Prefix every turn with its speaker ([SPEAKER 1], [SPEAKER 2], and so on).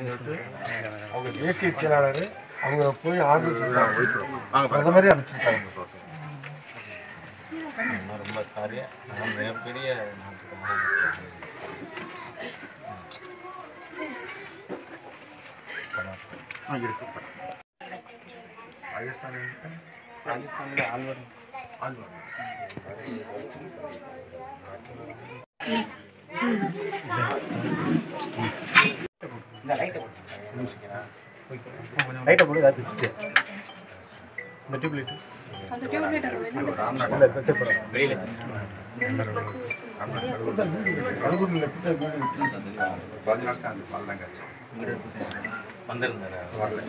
[SPEAKER 1] அவங்க தேசிய செயலாளர் அவங்க போய் ஆர்டர் சொல்றாங்க அந்த மாதிரி அனுப்பிச்சிருக்காங்க
[SPEAKER 2] ரொம்ப சாரி நான் மிகப்பெரிய நாட்டுக்கு ஆரம்பிச்சிட்டேன்
[SPEAKER 1] லைட்டை போட்டு ஏதாவது வச்சுட்டு இந்த டியூப்லைட்
[SPEAKER 3] அந்த டியூப்லைட் அங்கே வெளியே
[SPEAKER 1] இல்லை வச்சு
[SPEAKER 2] வெளியில வந்திருந்தாரு